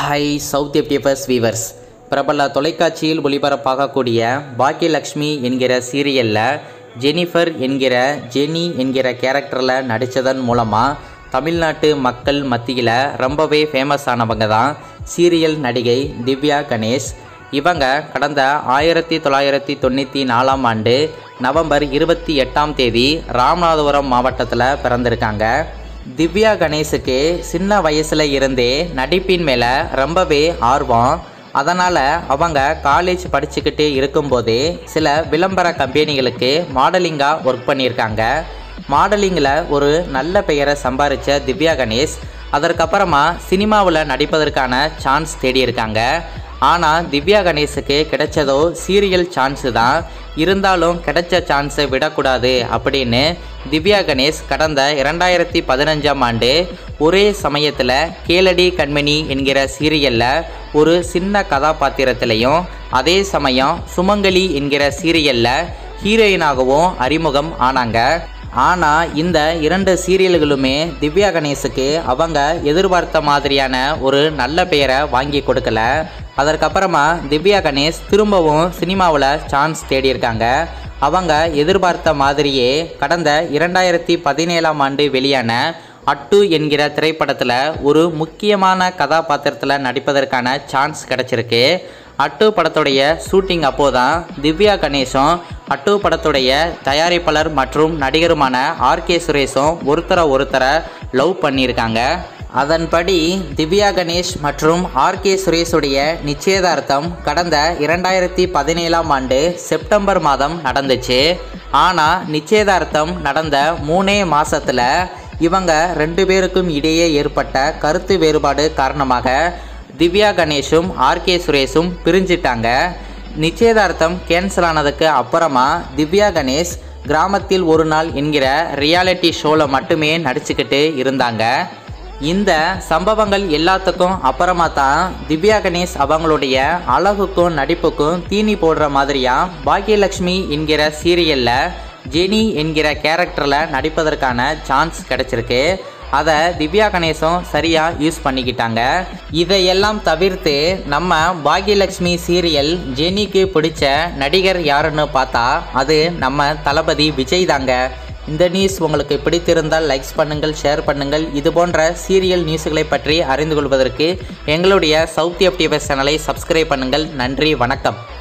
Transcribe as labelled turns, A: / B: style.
A: hi south எப்டிஎஃப்எஸ் viewers பிரபல தொலைக்காட்சியில் ஒளிபரப்பாகக்கூடிய பாக்கியலக்ஷ்மி என்கிற சீரியலில் ஜெனிஃபர் என்கிற ஜெனி என்கிற கேரக்டரில் நடித்ததன் மூலமாக தமிழ்நாட்டு மக்கள் மத்தியில் ரொம்பவே ஃபேமஸ் ஆனவங்க தான் சீரியல் நடிகை திவ்யா கணேஷ் இவங்க கடந்த ஆயிரத்தி தொள்ளாயிரத்தி தொண்ணூற்றி நாலாம் ஆண்டு நவம்பர் இருபத்தி எட்டாம் தேதி ராமநாதபுரம் மாவட்டத்தில் பிறந்திருக்காங்க திவ்யா கணேஷுக்கு சின்ன வயசில் இருந்தே நடிப்பின் மேலே ரொம்பவே ஆர்வம் அதனால் அவங்க காலேஜ் படிச்சுக்கிட்டு இருக்கும்போதே சில விளம்பர கம்பெனிகளுக்கு மாடலிங்காக ஒர்க் பண்ணியிருக்காங்க மாடலிங்கில் ஒரு நல்ல பெயரை சம்பாதிச்ச திவ்யா கணேஷ் அதற்கப்புறமா சினிமாவில் நடிப்பதற்கான சான்ஸ் தேடியிருக்காங்க ஆனால் திவ்யா கணேஷுக்கு கிடைச்சதோ சீரியல் சான்ஸு தான் இருந்தாலும் கிடைச்ச சான்ஸை விடக்கூடாது அப்படின்னு திவ்யா கணேஷ் கடந்த இரண்டாயிரத்தி பதினஞ்சாம் ஆண்டு ஒரே சமயத்தில் கேளடி கண்மணி என்கிற சீரியலில் ஒரு சின்ன கதாபாத்திரத்திலையும் அதே சமயம் சுமங்கலி என்கிற சீரியலில் ஹீரோயினாகவும் அறிமுகம் ஆனாங்க ஆனால் இந்த இரண்டு சீரியல்களுமே திவ்யா கணேஷுக்கு அவங்க எதிர்பார்த்த மாதிரியான ஒரு நல்ல பெயரை வாங்கி கொடுக்கல அதற்கப்புறமா திவ்யா கணேஷ் திரும்பவும் சினிமாவில் சான்ஸ் தேடியிருக்காங்க அவங்க எதிர்பார்த்த மாதிரியே கடந்த இரண்டாயிரத்தி பதினேழாம் ஆண்டு வெளியான அட்டு என்கிற திரைப்படத்தில் ஒரு முக்கியமான கதாபாத்திரத்தில் நடிப்பதற்கான சான்ஸ் கிடச்சிருக்கு அட்டு படத்துடைய ஷூட்டிங் அப்போதான் திவ்யா கணேஷும் அட்டு படத்துடைய தயாரிப்பாளர் மற்றும் நடிகருமான ஆர்கே சுரேஷும் ஒருத்தரை ஒருத்தரை லவ் பண்ணியிருக்காங்க அதன்படி திவ்யா கணேஷ் மற்றும் ஆர்கே சுரேஷுடைய நிச்சயதார்த்தம் கடந்த இரண்டாயிரத்தி பதினேழாம் ஆண்டு செப்டம்பர் மாதம் நடந்துச்சு ஆனால் நிச்சயதார்த்தம் நடந்த மூணே மாசத்துல இவங்க ரெண்டு பேருக்கும் இடையே ஏற்பட்ட கருத்து வேறுபாடு காரணமாக திவ்யா கணேஷும் ஆர்கே சுரேஷும் பிரிஞ்சிட்டாங்க நிச்சயதார்த்தம் கேன்சல் ஆனதுக்கு அப்புறமா திவ்யா கணேஷ் கிராமத்தில் ஒரு நாள் என்கிற ரியாலிட்டி ஷோவில் மட்டுமே நடிச்சுக்கிட்டு இருந்தாங்க இந்த சம்பவங்கள் எல்லாத்துக்கும் அப்புறமா தான் திவ்யா கணேஷ் அவங்களுடைய அழகுக்கும் நடிப்புக்கும் தீனி போடுற மாதிரியா பாக்கியலக்ஷ்மி என்கிற சீரியலில் ஜெனி என்கிற கேரக்டரில் நடிப்பதற்கான சான்ஸ் கிடச்சிருக்கு அதை திவ்யா கணேசும் சரியாக யூஸ் பண்ணிக்கிட்டாங்க இதையெல்லாம் தவிர்த்து நம்ம பாக்யலக்ஷ்மி சீரியல் ஜெனிக்கு பிடிச்ச நடிகர் யாருன்னு பார்த்தா அது நம்ம தளபதி விஜய் தாங்க இந்த நியூஸ் உங்களுக்கு பிடித்திருந்தால் லைக்ஸ் பண்ணுங்கள் ஷேர் பண்ணுங்கள் இது போன்ற சீரியல் நியூஸ்களை பற்றி அறிந்து கொள்வதற்கு எங்களுடைய சவுத் எஃப்டிஎஃப்எஸ் சேனலை சப்ஸ்கிரைப் பண்ணுங்கள் நன்றி வணக்கம்